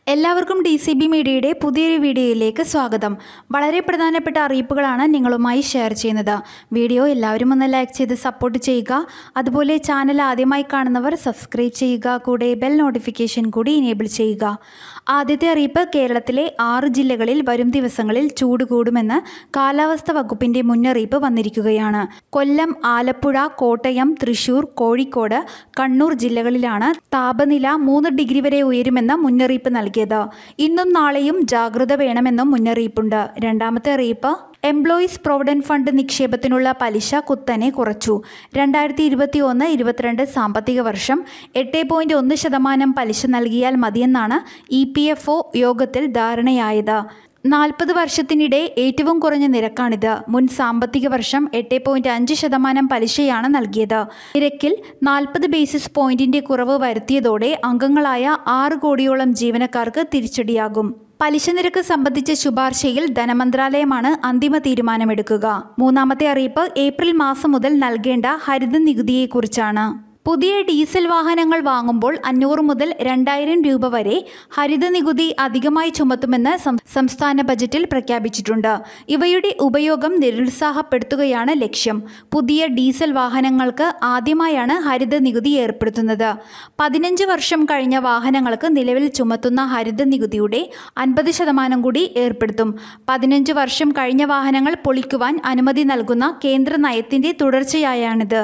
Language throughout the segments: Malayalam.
എല്ലാവർക്കും ഡി സി ബി മീഡിയയുടെ പുതിയൊരു വീഡിയോയിലേക്ക് സ്വാഗതം വളരെ പ്രധാനപ്പെട്ട അറിയിപ്പുകളാണ് നിങ്ങളുമായി ഷെയർ ചെയ്യുന്നത് വീഡിയോ എല്ലാവരും ഒന്ന് ലൈക്ക് ചെയ്ത് സപ്പോർട്ട് ചെയ്യുക അതുപോലെ ചാനൽ ആദ്യമായി കാണുന്നവർ സബ്സ്ക്രൈബ് ചെയ്യുക കൂടെ ബെൽ നോട്ടിഫിക്കേഷൻ കൂടി ഇനേബിൾ ചെയ്യുക ആദ്യത്തെ അറിയിപ്പ് കേരളത്തിലെ ആറ് ജില്ലകളിൽ വരും ദിവസങ്ങളിൽ ചൂട് കൂടുമെന്ന് കാലാവസ്ഥ വകുപ്പിന്റെ മുന്നറിയിപ്പ് വന്നിരിക്കുകയാണ് കൊല്ലം ആലപ്പുഴ കോട്ടയം തൃശൂർ കോഴിക്കോട് കണ്ണൂർ ജില്ലകളിലാണ് താപനില മൂന്ന് ഡിഗ്രി വരെ ഉയരുമെന്ന മുന്നറിയിപ്പ് നൽകിയത് ഇന്നും നാളെയും ജാഗ്രത വേണമെന്നും മുന്നറിയിപ്പുണ്ട് രണ്ടാമത്തെ അറിയിപ്പ് എംപ്ലോയീസ് പ്രൊവിഡന്റ് ഫണ്ട് നിക്ഷേപത്തിനുള്ള പലിശ കുത്തനെ കുറച്ചു രണ്ടായിരത്തി ഇരുപത്തി ഒന്ന് ഇരുപത്തിരണ്ട് സാമ്പത്തിക വർഷം എട്ട് പോയിന്റ് ഒന്ന് ശതമാനം പലിശ നൽകിയാൽ മതിയെന്നാണ് ഇ പി എഫ് ഒ യോഗത്തിൽ ധാരണയായത് നാൽപ്പത് വർഷത്തിനിടെ ഏറ്റവും കുറഞ്ഞ നിരക്കാണിത് മുൻ സാമ്പത്തിക വർഷം എട്ട് പോയിന്റ് അഞ്ച് ശതമാനം പലിശയാണ് നൽകിയത് നിരക്കിൽ നാൽപ്പത് ബേസിസ് പോയിന്റിന്റെ കുറവ് വരുത്തിയതോടെ അംഗങ്ങളായ ആറ് കോടിയോളം ജീവനക്കാർക്ക് തിരിച്ചടിയാകും പലിശ നിരക്ക് സംബന്ധിച്ച ശുപാർശയിൽ ധനമന്ത്രാലയമാണ് അന്തിമ തീരുമാനമെടുക്കുക മൂന്നാമത്തെ അറിയിപ്പ് ഏപ്രിൽ മാസം മുതൽ നൽകേണ്ട ഹരിത നികുതിയെക്കുറിച്ചാണ് പുതിയ ഡീസൽ വാഹനങ്ങൾ വാങ്ങുമ്പോൾ അഞ്ഞൂറ് മുതൽ രണ്ടായിരം രൂപ വരെ ഹരിത നികുതി അധികമായി ചുമത്തുമെന്ന് സം- സംസ്ഥാന ബജറ്റിൽ പ്രഖ്യാപിച്ചിട്ടുണ്ട് ഇവയുടെ ഉപയോഗം നിരുത്സാഹപ്പെടുത്തുകയാണ് ലക്ഷ്യം പുതിയ ഡീസൽ വാഹനങ്ങൾക്ക് ആദ്യമായാണ് ഹരിത നികുതി ഏർപ്പെടുത്തുന്നത് പതിനഞ്ച് വർഷം കഴിഞ്ഞ വാഹനങ്ങൾക്ക് നിലവിൽ ചുമത്തുന്ന ഹരിത നികുതിയുടെ അൻപത് ശതമാനം കൂടി ഏർപ്പെടുത്തും പതിനഞ്ച് വർഷം കഴിഞ്ഞ വാഹനങ്ങൾ പൊളിക്കുവാൻ അനുമതി നൽകുന്ന കേന്ദ്ര നയത്തിന്റെ തുടർച്ചയായാണിത്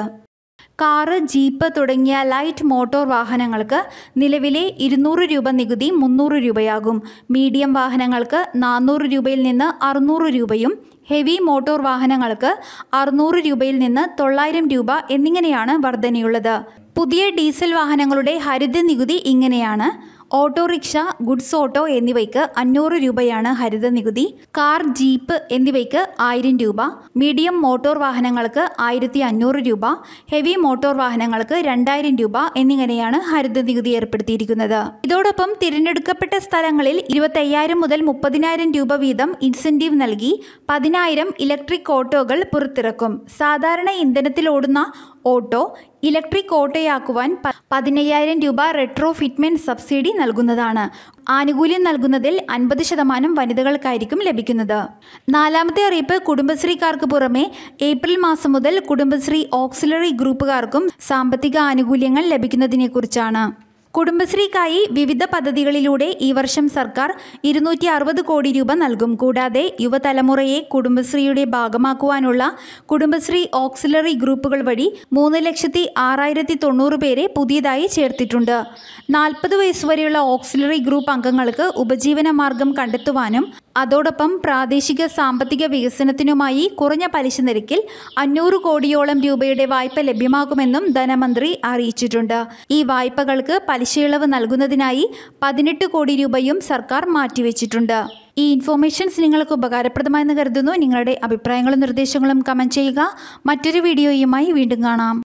കാറ് ജീപ്പ് തുടങ്ങിയ ലൈറ്റ് മോട്ടോർ വാഹനങ്ങൾക്ക് നിലവിലെ ഇരുന്നൂറ് രൂപ നികുതി മുന്നൂറ് രൂപയാകും മീഡിയം വാഹനങ്ങൾക്ക് നാനൂറ് രൂപയിൽ നിന്ന് അറുന്നൂറ് രൂപയും ഹെവി മോട്ടോർ വാഹനങ്ങൾക്ക് അറുന്നൂറ് രൂപയിൽ നിന്ന് തൊള്ളായിരം രൂപ എന്നിങ്ങനെയാണ് വർധനയുള്ളത് പുതിയ ഡീസൽ വാഹനങ്ങളുടെ ഹരിത നികുതി ഇങ്ങനെയാണ് ഓട്ടോറിക്ഷ ഗുഡ്സ് ഓട്ടോ എന്നിവയ്ക്ക് അഞ്ഞൂറ് രൂപയാണ് ഹരിത നികുതി കാർ ജീപ്പ് എന്നിവയ്ക്ക് ആയിരം രൂപ മീഡിയം മോട്ടോർ വാഹനങ്ങൾക്ക് ആയിരത്തി അഞ്ഞൂറ് രൂപ ഹെവി മോട്ടോർ വാഹനങ്ങൾക്ക് രണ്ടായിരം രൂപ എന്നിങ്ങനെയാണ് ഹരിത നികുതി ഏർപ്പെടുത്തിയിരിക്കുന്നത് ഇതോടൊപ്പം തിരഞ്ഞെടുക്കപ്പെട്ട സ്ഥലങ്ങളിൽ ഇരുപത്തയ്യായിരം മുതൽ മുപ്പതിനായിരം രൂപ വീതം ഇൻസെന്റീവ് നൽകി പതിനായിരം ഇലക്ട്രിക് ഓട്ടോകൾ പുറത്തിറക്കും സാധാരണ ഇന്ധനത്തിൽ ഓടുന്ന ഓട്ടോ ഇലക്ട്രിക് ഓട്ടോയാക്കുവാൻ പ- പതിനയ്യായിരം രൂപ റെട്രോ ഫിറ്റ്മെന്റ് സബ്സിഡി നൽകുന്നതാണ് ആനുകൂല്യം നൽകുന്നതിൽ അൻപത് ശതമാനം വനിതകൾക്കായിരിക്കും ലഭിക്കുന്നത് നാലാമത്തെ അറിയിപ്പ് കുടുംബശ്രീക്കാർക്ക് പുറമെ ഏപ്രിൽ മാസം മുതൽ കുടുംബശ്രീ ഓക്സിലറി ഗ്രൂപ്പുകാർക്കും സാമ്പത്തിക ആനുകൂല്യങ്ങൾ ലഭിക്കുന്നതിനെക്കുറിച്ചാണ് കുടുംബശ്രീക്കായി വിവിധ പദ്ധതികളിലൂടെ ഈ വർഷം സർക്കാർ ഇരുന്നൂറ്റി അറുപത് കോടി രൂപ നൽകും കൂടാതെ യുവതലമുറയെ കുടുംബശ്രീയുടെ ഭാഗമാക്കുവാനുള്ള കുടുംബശ്രീ ഓക്സിലറി ഗ്രൂപ്പുകൾ വഴി മൂന്ന് ലക്ഷത്തി ആറായിരത്തി തൊണ്ണൂറ് പേരെ പുതിയതായി ചേർത്തിട്ടുണ്ട് നാൽപ്പത് വയസ്സുവരെയുള്ള ഓക്സിലറി ഗ്രൂപ്പ് അംഗങ്ങൾക്ക് ഉപജീവന മാർഗം കണ്ടെത്തുവാനും അതോടൊപ്പം പ്രാദേശിക സാമ്പത്തിക വികസനത്തിനുമായി കുറഞ്ഞ പലിശ നിരക്കിൽ അഞ്ഞൂറ് കോടിയോളം രൂപയുടെ വായ്പ ലഭ്യമാകുമെന്നും ധനമന്ത്രി അറിയിച്ചിട്ടുണ്ട് ഈ വായ്പകൾക്ക് പലിശയിളവ് നൽകുന്നതിനായി പതിനെട്ട് കോടി രൂപയും സർക്കാർ മാറ്റിവെച്ചിട്ടുണ്ട് ഈ ഇൻഫോർമേഷൻസ് നിങ്ങൾക്ക് ഉപകാരപ്രദമായെന്ന് കരുതുന്നു നിങ്ങളുടെ അഭിപ്രായങ്ങളും നിർദ്ദേശങ്ങളും കമൻറ്റ് ചെയ്യുക മറ്റൊരു വീഡിയോയുമായി വീണ്ടും കാണാം